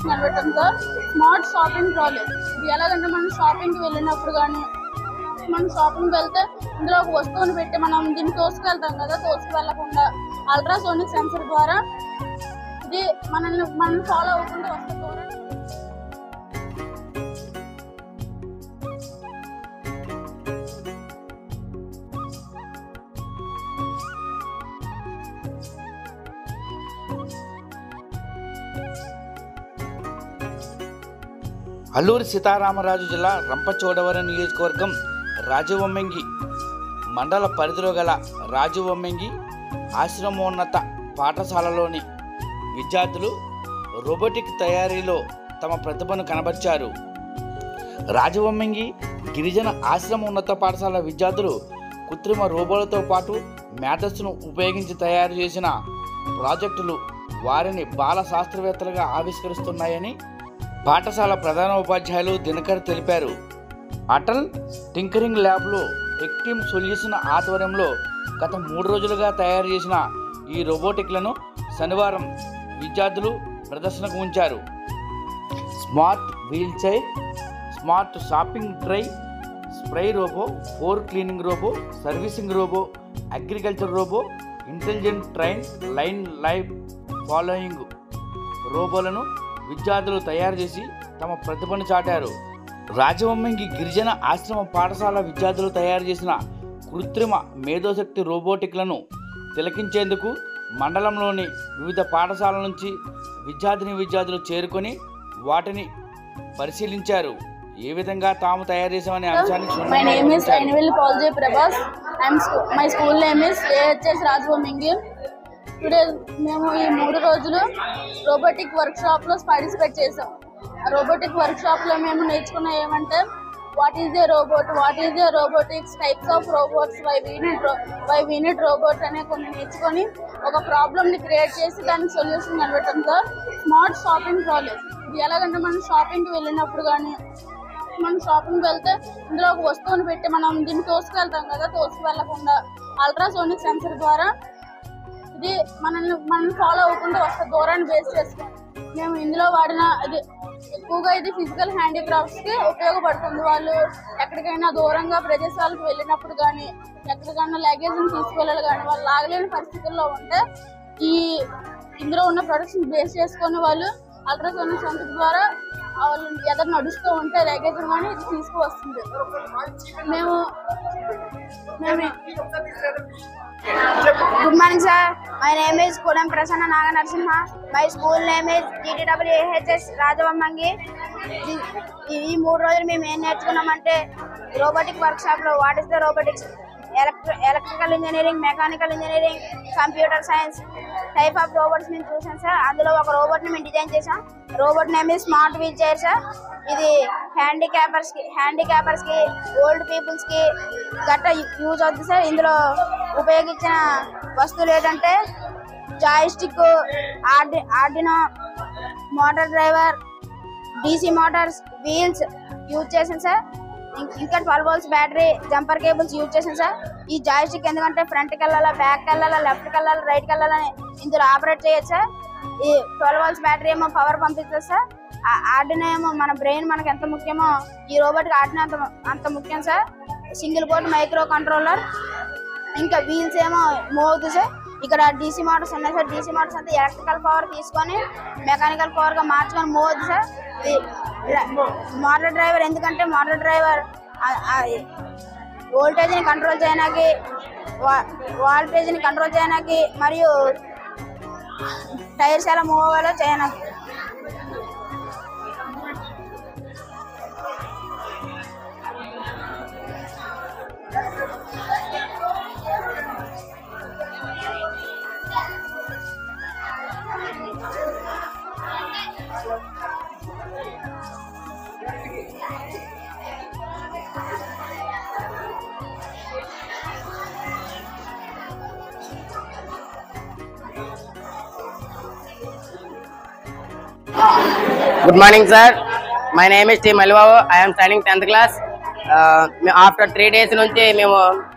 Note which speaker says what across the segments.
Speaker 1: Solution కనిపెట్టడంతో smart shopping trolley ఇది ఎలాగంటే మనం షాపింగ్కి వెళ్ళినప్పుడు కానీ మనం షాపింగ్ వెళ్తే ఇందులో ఒక వస్తువుని పెట్టి మనం దీన్ని తోసుకెళ్తాం కదా తోసుకు వెళ్ళకుండా అల్ట్రాసోనిక్ సెన్సర్ ద్వారా ఇది మనల్ని మనం ఫాలో అవ్వకుండా వస్తే దూరం
Speaker 2: అల్లూరి సీతారామరాజు జిల్లా రంపచోడవరం నియోజకవర్గం రాజవొమ్మెంగి మండల పరిధిలో గల రాజవొమ్మెంగి ఆశ్రమోన్నత పాఠశాలలోని విద్యార్థులు రోబోటిక్ తయారీలో తమ ప్రతిభను కనబర్చారు రాజవొమ్మెంగి గిరిజన ఆశ్రమ ఉన్నత పాఠశాల విద్యార్థులు కృత్రిమ రోబోలతో పాటు మ్యాథస్ను ఉపయోగించి తయారు చేసిన ప్రాజెక్టులు వారిని బాల శాస్త్రవేత్తలుగా ఆవిష్కరిస్తున్నాయని పాఠశాల ప్రధాన ఉపాధ్యాయులు దినకర్ తెలిపారు అటల్ టింకరింగ్ ల్యాబ్లో ఎక్టిమ్ సొల్యూషన్ ఆధ్వర్యంలో గత మూడు రోజులుగా తయారు చేసిన ఈ రోబోటిక్లను శనివారం విద్యార్థులు ప్రదర్శనకు ఉంచారు smart wheelchair smart shopping try spray robo four cleaning robo servicing robo agriculture robo intelligent train line life following రోబోలను విద్యార్థులు తయారు చేసి తమ ప్రతిభను చాటారు రాజవొమ్మంగి గిరిజన ఆశ్రమ పాఠశాల విద్యార్థులు తయారు చేసిన కృత్రిమ మేధోశక్తి రోబోటిక్లను తిలకించేందుకు మండలంలోని వివిధ పాఠశాలల నుంచి విద్యార్థిని విద్యార్థులు చేరుకొని వాటిని పరిశీలించారు ఏ విధంగా తాము తయారు చేసామనే అంశాన్ని
Speaker 1: మై నేమ్ ఇస్
Speaker 2: క్షుణ్ణంగా
Speaker 1: ఎనివిల్ పాల్జే Prabhas I'm my school name is AHS రాజభూమింగి టుడే మేము ఈ మూడు రోజులు రోబోటిక్ వర్క్ షాప్ లో పార్టిసిపేట్ చేసాం ఆ రోబోటిక్ వర్క్ షాప్ లో మేము నేర్చుకున్న ఏమంటే what is a robot what is a robotics types of robots why we need why we need robot అనే కొన్ని నేర్చుకొని ఒక ప్రాబ్లమ్ ని క్రియేట్ చేసి దానికి సొల్యూషన్ కనిపెట్టడంతో స్మార్ట్ షాపింగ్ ట్రాలీ ఇది ఎలాగంటే మనం షాపింగ్కి వెళ్ళినప్పుడు కానీ మనం షాపింగ్ వెళ్తే ఇందులో ఒక వస్తువుని పెట్టి మనం దీన్ని తోసుకెళ్తాం కదా తోసుకు వెళ్ళకుండా అల్ట్రాసోనిక్ సెన్సర్ ద్వారా ఇది మనల్ని మనం ఫాలో అవ్వకుండా వస్తే దూరాన్ని బేస్ చేసుకొని మేము ఇందులో వాడిన ఇది ఎక్కువగా ఇది ఫిజికల్ హ్యాండీక్రాఫ్ట్స్ కి ఉపయోగపడుతుంది వాళ్ళు ఎక్కడికైనా దూరంగా ప్రదేశాలకు వెళ్ళినప్పుడు కానీ ఎక్కడికైనా లగేజ్ని తీసుకెళ్ళాలి కానీ వాళ్ళు లాగలేని పరిస్థితుల్లో ఉంటే ఈ ఇందులో ఉన్న ప్రొడక్ట్స్ బేస్ చేసుకొని వాళ్ళు అల్ట్రాసోనిక్ సెన్సర్ ద్వారా వాళ్ళు ఎదురు నడుస్తూ ఉంటే లగేజ్ కానీ ఇది తీసుకువస్తుంది మేము మేము
Speaker 3: Good morning, sir. My name is Kodam Prasanna Naga Narasimha. My school name is GTWAHS Rajavommangi ఈ- ఈ మూడు రోజులు మేము ఏం నేర్చుకున్నామంటే రోబోటిక్ వర్క్ షాప్ లో what is the robotics electrical engineering mechanical engineering computer science type of robots మేము చూసాం సార్ అందులో ఒక రోబోట్ ని మేము డిజైన్ చేసాం robot name is smart wheelchair sir ఇది హ్యాండిక్యాపర్స్ కి హ్యాండిక్యాపర్స్ కి ఓల్డ్ పీపుల్స్ కి గట్రా యూజ్ అవుతుంది సార్ ఇందులో ఉపయోగించిన వస్తువులు ఏంటంటే జాయ్ స్టిక్ ఆర్డి Arduino motor driver DC motors wheels use చేసాను సార్ ఇం- ఇంకా twelve volts battery jumper cables use చేసాను సార్ ఈ జాయ్ స్టిక్ ఎందుకంటే ఫ్రంట్కి వెళ్ళాలా బ్యాక్కి వెళ్ళాలా లెఫ్ట్కి వెళ్ళాలా రైట్కి వెళ్ళాలని ఇందులో ఆపరేట్ చేయొచ్చు సార్ ఈ ట్వెల్వ్ వోల్ట్స్ బ్యాటరీ ఏమో పవర్ పంపిస్తుంది సార్ ఆర్డినో ఏమో మన బ్రెయిన్ మనకి ఎంత ముఖ్యమో ఈ రోబోట్కి ఆర్డినో అంత అంత ముఖ్యం sir single board microcontroller ఇంకా వీల్స్ ఏమో మూవ్ అవుతుంది సార్ ఇక్కడ డీసీ మోటార్స్ ఉన్నాయి సార్ డీసీ మోటార్స్ అంతా ఎలక్ట్రికల్ పవర్ తీసుకొని మెకానికల్ పవర్ గా మార్చుకొని మూవ్ అవుతుంది సార్ మోటార్ డ్రైవర్ ఎందుకంటే మోటార్ డ్రైవర్ వోల్టేజ్ ని కంట్రోల్ చేయడానికి వాల్టేజ్ ని కంట్రోల్ చేయడానికి మరియు టైర్స్ ఎలా మూవ్ అవ్వాలో చేయడానికి
Speaker 4: Good morning, sir. My name is T. Malvavu. I am studying 10th class. Uh, after three days నుంచి మేము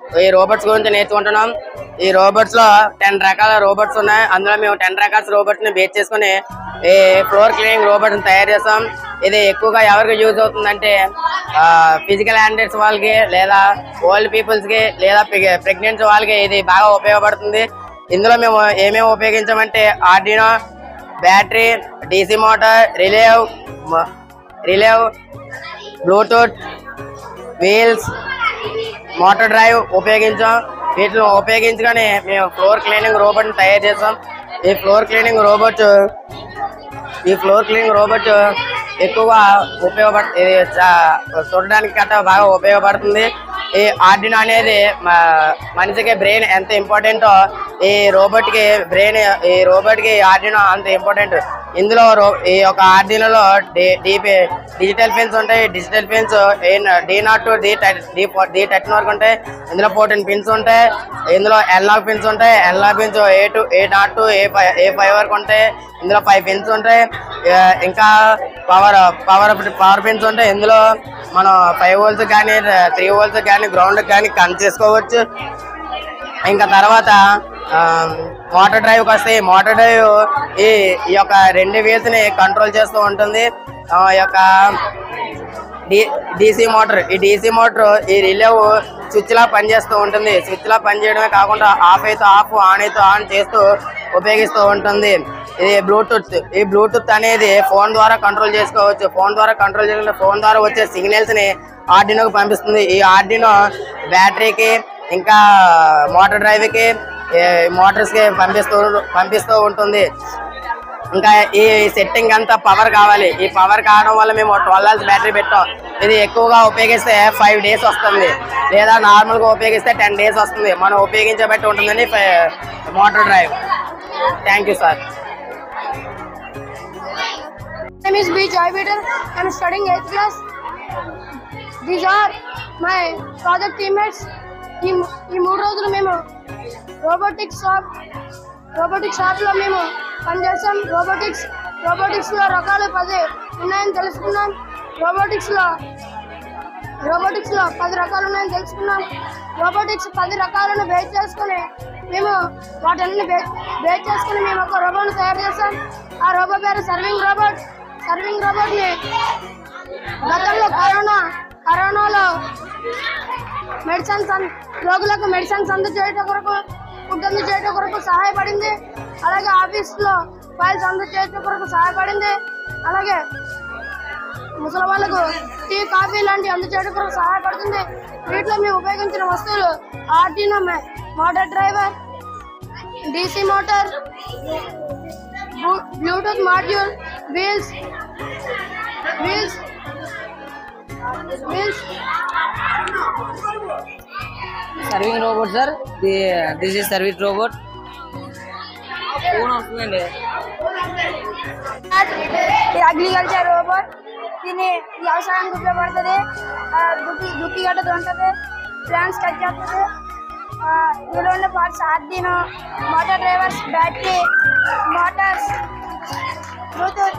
Speaker 4: ఈ రోబోట్స్ గురించి నేర్చుకుంటున్నాం ఈ రోబోట్స్ లో టెన్ రకాల రోబోట్స్ ఉన్నాయి అందులో మేము టెన్ రకాల రోబోట్స్ ని బేస్ చేసుకుని ఈ ఫ్లోర్ క్లీనింగ్ రోబోట్ తయారు చేస్తాం ఇది ఎక్కువగా ఎవరికి యూజ్ అవుతుందంటే ఫిజికల్ హ్యాండిల్స్ వాళ్ళకి లేదా ఓల్డ్ పీపుల్స్ కి లేదా ప్రెగ్నెన్సీ వాళ్ళకి ఇది బాగా ఉపయోగపడుతుంది ఇందులో మేము ఏమేమి ఉపయోగించామంటే Arduino battery DC motor relay relay Bluetooth wheels motor drive ఉపయోగించాం వీటిని ఉపయోగించుకొని మేము ఫ్లోర్ క్లీనింగ్ రోబోట్ తయారు చేసాం ఈ ఫ్లోర్ క్లీనింగ్ రోబోట్ ఈ ఫ్లోర్ క్లీనింగ్ రోబోట్ ఎక్కువగా ఉపయోగపడ ఇది చా- చూడడానికి గట్రా బాగా ఉపయోగపడుతుంది ఈ ఆర్డినో అనేది మ- మనిషికి బ్రెయిన్ ఎంత ఇంపార్టెంటో ఈ రోబోట్ కి బ్రెయిన్ ఈ రోబోట్ కి ఆర్డినో అంత ఇంపార్టెంట్ ఇందులో రో- ఈ యొక్క ఆర్డినోలో డిపి డిజిటల్ పిన్స్ ఉంటాయి digital pins D naught D D D thirteen వరకు ఉంటాయి ఇందులో ఫోర్టీన్ పిన్స్ ఉంటాయి ఇందులో ఎల్లాగ్ పిన్స్ ఉంటాయి analogue pins A to A naught to A five A five వరకు ఉంటాయి ఇందులో ఫైవ్ పిన్స్ ఉంటాయి ఆ, ఇంకా పవర్ పవర్ పవర్ పిన్స్ ఉంటాయి ఇందులో మనం ఫైవ్ వోల్స్ కానీ త్రీ వోల్స్ కానీ గ్రౌండ్ కానీ కనెక్ట్ చేసుకోవచ్చు ఇంకా తర్వాత మోటార్ డ్రైవ్ వస్తే మోటార్ డ్రైవ్ ఈ ఈ యొక్క రెండు వీల్స్ ని కంట్రోల్ చేస్తూ ఉంటుంది ఆ యొక్క డీసీ మోటార్ ఈ డీసీ మోటార్ ఈ రిలేవ్ స్విచ్ లా పనిచేస్తూ ఉంటుంది స్విచ్ లా పనిచేయడమే కాకుండా ఆఫ్ అయితే ఆఫ్ ఆన్ అయితే ఆన్ చేస్తూ ఉపయోగిస్తూ ఉంటుంది ఇది బ్లూటూత్ ఈ బ్లూటూత్ అనేది ఫోన్ ద్వారా కంట్రోల్ చేసుకోవచ్చు ఫోన్ ద్వారా కంట్రోల్ చేసుకుంటే ఫోన్ ద్వారా వచ్చే సిగ్నల్స్ ని ఆర్డినోకి పంపిస్తుంది ఈ ఆర్డినో బ్యాటరీకి ఇంకా మోటార్ డ్రైవ్ కి మోటార్స్ కి పంపిస్తూ పంపిస్తూ ఉంటుంది ఇంకా ఈ సెట్టింగ్ అంతా పవర్ కావాలి ఈ పవర్ కావడం వల్ల మేము ట్వెల్వ్ అవర్స్ బ్యాటరీ పెట్టాం ఇది ఎక్కువగా ఉపయోగిస్తే ఫైవ్ డేస్ వస్తుంది లేదా నార్మల్ గా ఉపయోగిస్తే టెన్ డేస్ వస్తుంది మనం ఉపయోగించే బట్టి ఉంటుందండి motor drive thank you sir
Speaker 3: name is B. Joy Peter. I'm studying 8th class. These are my project teammates. ఈ ఈ మూడు రోజులు మేము రోబోటిక్స్ షాప్ రోబోటిక్స్ షాప్లో మేము పనిచేస్తాం రోబోటిక్స్ రోబోటిక్స్లో రకాలు పది ఉన్నాయని తెలుసుకున్నాం రోబోటిక్స్లో రోబోటిక్స్లో పది రకాలు ఉన్నాయని తెలుసుకున్నాం రోబోటిక్స్ పది రకాలను బేస్ చేసుకుని మేము వాటన్ని బేస్ బేస్ చేసుకుని మేము ఒక రోబోట్ని తయారు చేస్తాం ఆ రోబో పేరు సర్వింగ్ రోబోట్ సర్వింగ్ రోబోట్ని గతంలో కరోనా కరోనాలో మెడిసిన్స్ అన్- రోగులకు మెడిసిన్స్ అందజేయటం కొరకు ఫుడ్ అందజేయటం కొరకు సహాయపడింది అలాగే ఆఫీస్లో ఫైల్స్ అందజేయటం కొరకు సహాయపడింది అలాగే ముసలి వాళ్ళకు టీ కాఫీ లాంటి అందజేయడం కొరకు సహాయపడుతుంది వీటిలో మేము ఉపయోగించిన వస్తువులు ఆర్డినో మే- మోటార్ డ్రైవర్ డీసీ మోటార్ బ్లూ- Bluetooth module wheels wheels wheels
Speaker 5: serving robot sir this is service robot phone వస్తుందండి
Speaker 3: ఇది అగ్రికల్చర్ రోబోట్ దీన్ని వ్యవసాయానికి ఉపయోగపడుతుంది ఆ, దుక్కి దుక్కి గట్ట ఉంటుంది ప్లాంట్స్ కట్ చేస్తుంది ఆ, ఇందులో ఉన్న parts Arduino motor drivers battery motors Bluetooth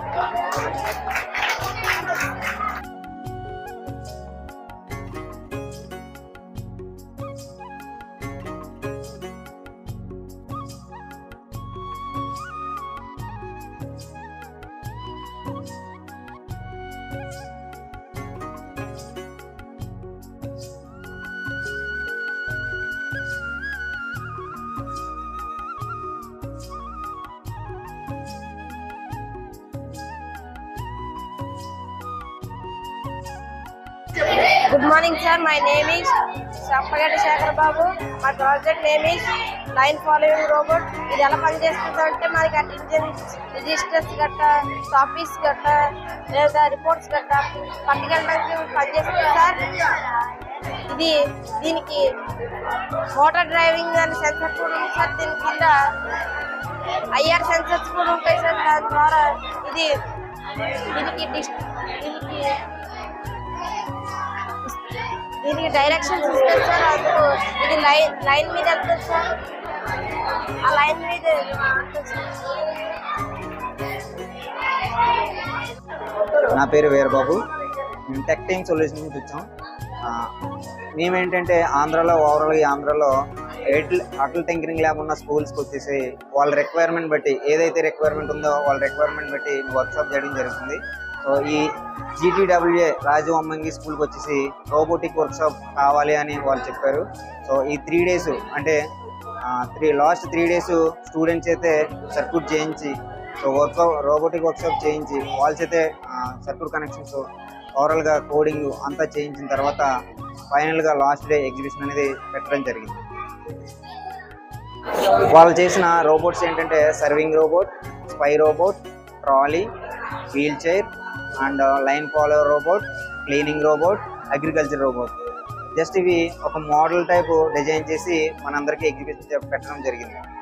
Speaker 6: Good morning, sir. My name is Sampagati Shekhar Babu. My project name is line following robot ఇది ఎలా పనిచేస్తుంది అంటే మనకి అటెంజెన్స్ రిజిస్టర్స్ గట్ట కాపీస్ గట్ట లేదా రిపోర్ట్స్ గట్ట పట్టుకెళ్ళడానికి పనిచేస్తుంది సార్ ఇది దీనికి మోటార్ డ్రైవింగ్ అనే సెన్సర్ కూడా ఉంది సార్ దీని కింద ఐఆర్ సెన్సర్స్ కూడా ఉంటాయి సార్ దాని ద్వారా ఇది దీనికి డిస్ దీనికి దీనికి డైరెక్షన్స్ ఇస్తారు సార్ అందుకు ఇది లైన్ లైన్ మీద వెళ్తుంది సార్ ఆ లైన్ మీద వెళ్తుంది సార్.
Speaker 7: నా పేరు వీరబాబు మేము టెక్టింగ్ సొల్యూషన్ నుంచి వచ్చాం ఆ, మేమేంటంటే ఆంధ్రాలో ఓవరాల్ ఈ ఆంధ్రాలో ఎయిట్ అటల్ టింకరింగ్ ల్యాబ్ ఉన్న స్కూల్స్కి వచ్చేసి వాళ్ళ రిక్వైర్మెంట్ బట్టి ఏదైతే రిక్వైర్మెంట్ ఉందో వాళ్ళ రిక్వైర్మెంట్ బట్టి వర్క్షాప్ చేయడం జరుగుతుంది సో ఈ జీటీడబ్ల్యూఏ రాజవమ్మంగి స్కూల్కి వచ్చేసి రోబోటిక్ వర్క్షాప్ కావాలి అని వాళ్ళు చెప్పారు సో ఈ త్రీ డేస్ అంటే three last three days students అయితే సర్క్యూట్ చేయించి సో వర్క్ రోబోటిక్ వర్క్షాప్ చేయించి వాళ్ళ అయితే సర్క్యూట్ కనెక్షన్స్ ఓవరాల్గా కోడింగ్ అంతా చేయించిన తర్వాత ఫైనల్గా లాస్ట్ డే ఎగ్జిబిషన్ అనేది పెట్టడం జరిగింది వాళ్ళు చేసిన రోబోట్స్ ఏంటంటే serving robot spy robot trolley wheelchair and line follower robot cleaning robot agriculture robot just ఇవి ఒక మోడల్ టైప్ డిజైన్ చేసి మనందరికీ ఎగ్జిబిషన్ పెట్టడం జరిగింది